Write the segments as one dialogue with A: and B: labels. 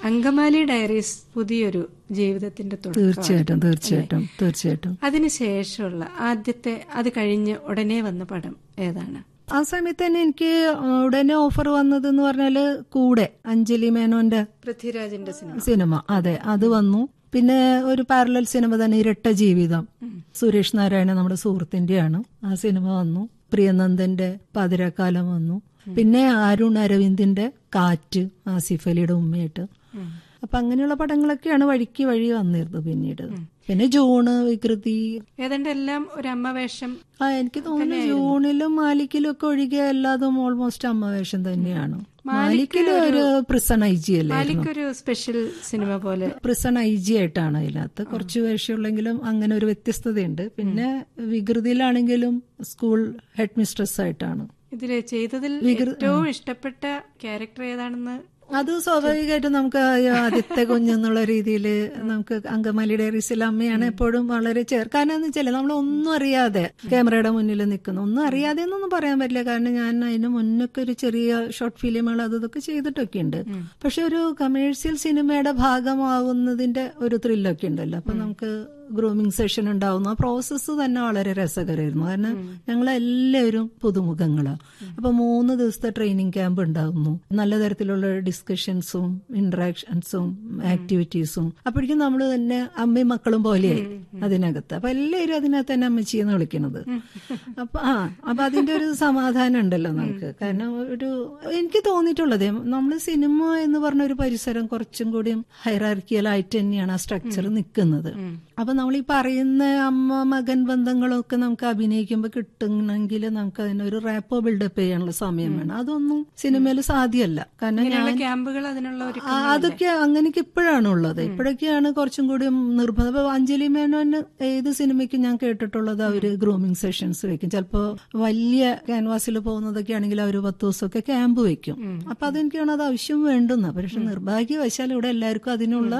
A: Angamaly diaries പുതിയൊരു ജീവിതത്തിന്റെ തുടക്കം
B: തീർച്ചയായിട്ടും തീർച്ചയായിട്ടും തീർച്ചയായിട്ടും
A: അതിനുശേഷമുള്ള ആദ്യത്തെ അത് കഴിഞ്ഞ് ഉടനെ വന്ന പടം ഏതാണ്
B: ആ സമയത്ത് തന്നെ എനിക്ക് ഉടനെ ഓഫർ വന്നത് എന്ന് പറഞ്ഞാല് കൂടെ അഞ്ജലി മേനോന്റെ
A: പൃഥ്വിരാജിന്റെ സിനിമ
B: സിനിമ അതെ അത് വന്നു പിന്നെ ഒരു പാരലൽ സിനിമ തന്നെ ഇരട്ട ജീവിതം സുരേഷ് നാരായണ നമ്മുടെ സുഹൃത്തിന്റെയാണ് ആ സിനിമ വന്നു പ്രിയനന്ദന്റെ പാതിരാക്കാലം വന്നു പിന്നെ അരുൺ അരവിന്ദിന്റെ കാറ്റ് ആസിഫ് അലിയുടെ ഉമ്മയായിട്ട് അപ്പൊ അങ്ങനെയുള്ള പടങ്ങളൊക്കെയാണ് വഴിക്ക് വഴി വന്നിരുന്നത് പിന്നീട് പിന്നെ ജൂണ് വികൃതി
A: ഏതാണ്ട് എല്ലാം ഒരു അമ്മ വേഷം
B: ആ എനിക്ക് തോന്നുന്നു ജൂണിലും മാലിക്കിലും ഒക്കെ ഒഴികെ എല്ലാതും ഓൾമോസ്റ്റ് അമ്മവേഷം തന്നെയാണ് മാലിക്കിലും ഒരു പ്രിസൺ ഐ ജി അല്ലേ
A: മാലിക്കൊരു സ്പെഷ്യൽ സിനിമ പോലെ
B: പ്രിസൺ ഐ ജി ആയിട്ടാണ് അതിനകത്ത് കുറച്ച് വേഷമുള്ളെങ്കിലും അങ്ങനെ ഒരു വ്യത്യസ്തതയുണ്ട് പിന്നെ വികൃതിയിലാണെങ്കിലും സ്കൂൾ ഹെഡ് മിസ്ട്രസ് ആയിട്ടാണ്
A: ഇതില് ചെയ്തതിൽ ഏറ്റവും ഇഷ്ടപ്പെട്ട ക്യാരക്ടർ ഏതാണെന്ന്
B: അത് സ്വാഭാവികമായിട്ടും നമുക്ക് ഈ ആദ്യത്തെ കുഞ്ഞെന്നുള്ള രീതിയിൽ നമുക്ക് അങ്കമാലി ഡയറീസിലെ അമ്മയാണ് എപ്പോഴും വളരെ ചേർ കാരണം എന്ന് വെച്ചാൽ നമ്മൾ ഒന്നും അറിയാതെ ക്യാമറയുടെ മുന്നിൽ നിൽക്കുന്നു ഒന്നും അറിയാതെ എന്നൊന്നും പറയാൻ പറ്റില്ല കാരണം ഞാൻ അതിന് മുന്നൊക്കെ ഒരു ചെറിയ ഷോർട്ട് ഫിലിമുകൾ അത് ഇതൊക്കെ ചെയ്തിട്ടൊക്കെ ഉണ്ട് പക്ഷെ ഒരു കമേഴ്സ്യൽ സിനിമയുടെ ഭാഗമാവുന്നതിന്റെ ഒരു ത്രില്ലൊക്കെ ഉണ്ടല്ലോ അപ്പൊ നമുക്ക് ഗ്രൂമിംഗ് സെഷൻ ഉണ്ടാവുന്നു ആ പ്രോസസ്സ് തന്നെ വളരെ രസകരമായിരുന്നു കാരണം ഞങ്ങളെല്ലാവരും പുതുമുഖങ്ങളാണ് അപ്പൊ മൂന്ന് ദിവസത്തെ ട്രെയിനിങ് ക്യാമ്പ് ഉണ്ടാവുന്നു നല്ല തരത്തിലുള്ള ഡിസ്കഷൻസും ഇന്ററാക്ഷൻസും ആക്ടിവിറ്റീസും അപ്പോഴേക്കും നമ്മൾ തന്നെ അമ്മയും മക്കളും പോലെയായി അതിനകത്ത് അപ്പൊ എല്ലാവരും അതിനകത്ത് തന്നെ അമ്മച്ചിയെന്ന് വിളിക്കുന്നത് അപ്പൊ ആ അപ്പൊ അതിന്റെ ഒരു സമാധാനം ഉണ്ടല്ലോ നമുക്ക് കാരണം ഒരു എനിക്ക് തോന്നിയിട്ടുള്ളത് നമ്മൾ സിനിമ എന്ന് പറഞ്ഞ ഒരു പരിസരം കുറച്ചും കൂടി ഹൈറാർക്കിയലായിട്ട് തന്നെയാണ് ആ സ്ട്രക്ചർ നിൽക്കുന്നത് അപ്പൊ നമ്മൾ ഈ പറയുന്ന അമ്മ മകൻ ബന്ധങ്ങളൊക്കെ നമുക്ക് അഭിനയിക്കുമ്പോൾ കിട്ടണമെങ്കിൽ നമുക്ക് അതിനൊരു റാപ്പോ ബിൽഡപ്പ് ചെയ്യാനുള്ള സമയം വേണം അതൊന്നും സിനിമയിൽ സാധ്യമല്ല കാരണം ഞാൻ
A: ക്യാമ്പുകൾ അതിനുള്ള ഒരു
B: ആ, അതൊക്കെ അങ്ങനെയൊക്കെ ഇപ്പോഴാണ് ഉള്ളത് ഇപ്പോഴൊക്കെയാണ് കുറച്ചും കൂടി നിർബന്ധം ഇപ്പൊ അഞ്ജലി മേനോൻ ഏത് സിനിമയ്ക്കും ഞാൻ കേട്ടിട്ടുള്ളത് അവര് ഗ്രൂമിംഗ് സെഷൻസ് വെക്കും ചിലപ്പോ വലിയ ക്യാൻവാസിൽ പോകുന്നതൊക്കെ ആണെങ്കിൽ അവർ പത്ത് ദിവസമൊക്കെ ക്യാമ്പ് വെക്കും അപ്പൊ അതെനിക്കാണ് അത് ആവശ്യം വേണ്ടുന്ന പക്ഷെ നിർഭാഗ്യവശാൽ ഇവിടെ എല്ലാവർക്കും അതിനുള്ള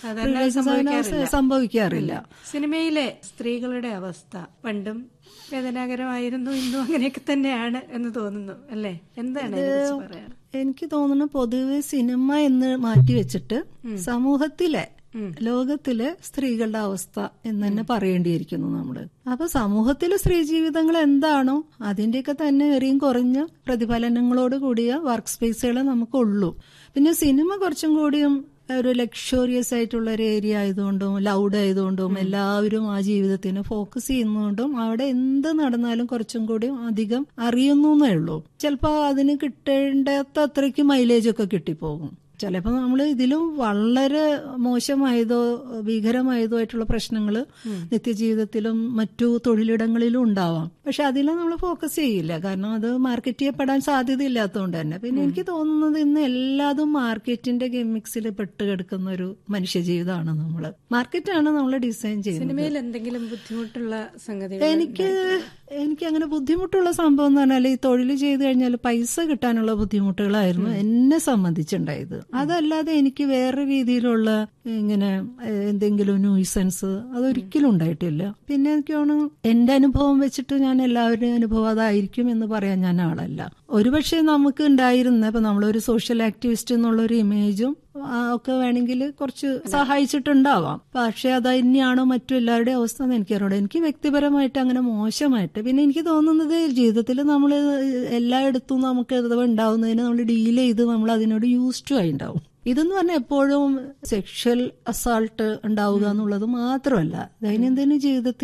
B: privileges സംഭവിക്കാറില്ല
A: സിനിമയിലെ സ്ത്രീകളുടെ അവസ്ഥ പണ്ടും വേദനാകരമായിരുന്നു ഇന്നും അങ്ങനെയൊക്കെ തന്നെയാണ് എന്ന് തോന്നുന്നു അല്ലേ എന്താണ് ഇതിനെക്കുറിച്ച് പറയാൻ
B: എനിക്ക് തോന്നുന്നു പൊതുവെ സിനിമ എന്ന് മാറ്റി വെച്ചിട്ട് സമൂഹത്തിലെ ലോകത്തിലെ സ്ത്രീകളുടെ അവസ്ഥ എന്ന് തന്നെ പറയേണ്ടിയിരിക്കുന്നു നമ്മള് അപ്പൊ സമൂഹത്തിലെ സ്ത്രീ ജീവിതങ്ങൾ എന്താണോ അതിന്റെയൊക്കെ തന്നെ എറിയും കുറഞ്ഞ പ്രതിഫലനങ്ങളോട് കൂടിയ വർക്ക് സ്പേസുകളെ നമുക്കുള്ളൂ പിന്നെ സിനിമ കുറച്ചും കൂടിയും ഒരു ലക്ഷറിയസ് ആയിട്ടുള്ള ഒരു ഏരിയ ആയതുകൊണ്ടും ലൗഡ് ആയതുകൊണ്ടും എല്ലാവരും ആ ജീവിതത്തിന് ഫോക്കസ് ചെയ്യുന്നതുകൊണ്ടും അവിടെ എന്ത് നടന്നാലും കുറച്ചും കൂടി അധികം അറിയുന്നു എന്നേ ഉള്ളൂ ചിലപ്പോൾ അതിന് കിട്ടേണ്ടാത്ത അത്രയ്ക്ക് മൈലേജ് ഒക്കെ കിട്ടിപ്പോകും ചിലപ്പോൾ നമ്മൾ ഇതിലും വളരെ മോശമായതോ ഭീകരമായതോ ആയിട്ടുള്ള പ്രശ്നങ്ങൾ നിത്യജീവിതത്തിലും മറ്റു തൊഴിലിടങ്ങളിലും ഉണ്ടാവാം പക്ഷെ അതിലും നമ്മൾ ഫോക്കസ് ചെയ്യില്ല കാരണം അത് മാർക്കറ്റ് ചെയ്യപ്പെടാൻ സാധ്യതയില്ലാത്തതുകൊണ്ട് തന്നെ പിന്നെ എനിക്ക് തോന്നുന്നത് ഇന്ന് എല്ലാതും മാർക്കറ്റിന്റെ ഗെമിക്സിൽ പെട്ട് കിടക്കുന്ന ഒരു മനുഷ്യജീവിതമാണ് നമ്മൾ മാർക്കറ്റാണ് നമ്മൾ ഡിസൈൻ ചെയ്യുന്നത്
A: സിനിമയിൽ എന്തെങ്കിലും ബുദ്ധിമുട്ടുള്ള സംഗതികൾ
B: എനിക്ക് എനിക്ക് അങ്ങനെ ബുദ്ധിമുട്ടുള്ള സംഭവം എന്ന് പറഞ്ഞാൽ ഈ തൊഴിൽ ചെയ്തു കഴിഞ്ഞാൽ പൈസ കിട്ടാനുള്ള ബുദ്ധിമുട്ടുകളായിരുന്നു എന്നെ സംബന്ധിച്ചുണ്ടായത് അതല്ലാതെ എനിക്ക് വേറെ രീതിയിലുള്ള ഇങ്ങനെ ഏഹ്, എന്തെങ്കിലും ന്യൂസൻസ് അതൊരിക്കലും ഉണ്ടായിട്ടില്ല പിന്നെ എനിക്ക് തോന്നുന്നു എന്റെ അനുഭവം വെച്ചിട്ട് ഞാൻ എല്ലാവരുടെയും അനുഭവം അതായിരിക്കും എന്ന് പറയാൻ ഞാൻ ആളല്ല ഒരുപക്ഷെ നമുക്ക് ഉണ്ടായിരുന്ന ഇപ്പൊ നമ്മളൊരു സോഷ്യൽ ആക്ടിവിസ്റ്റ് എന്നുള്ള ഒരു ഇമേജും ആ, ഒക്കെ വേണമെങ്കിൽ കുറച്ച് സഹായിച്ചിട്ടുണ്ടാവാം പക്ഷെ അത് തന്നെയാണോ മറ്റു എല്ലാവരുടെയും അവസ്ഥ എന്ന് എനിക്കറിയാം എനിക്ക് വ്യക്തിപരമായിട്ട് അങ്ങനെ മോശമായിട്ട് പിന്നെ എനിക്ക് തോന്നുന്നത് ജീവിതത്തിൽ നമ്മൾ എല്ലായിടത്തും നമുക്ക് ഇത് ഉണ്ടാവുന്നതിന് നമ്മൾ ഡീൽ ചെയ്ത് നമ്മൾ അതിനോട് യൂസ് ടു ആയി ഉണ്ടാവും ഇതെന്ന് പറഞ്ഞാൽ എപ്പോഴും സെക്ഷൽ അസാൾട്ട് ഉണ്ടാവുക എന്നുള്ളത് മാത്രമല്ല ദൈനംദിന ജീവിതത്തിൽ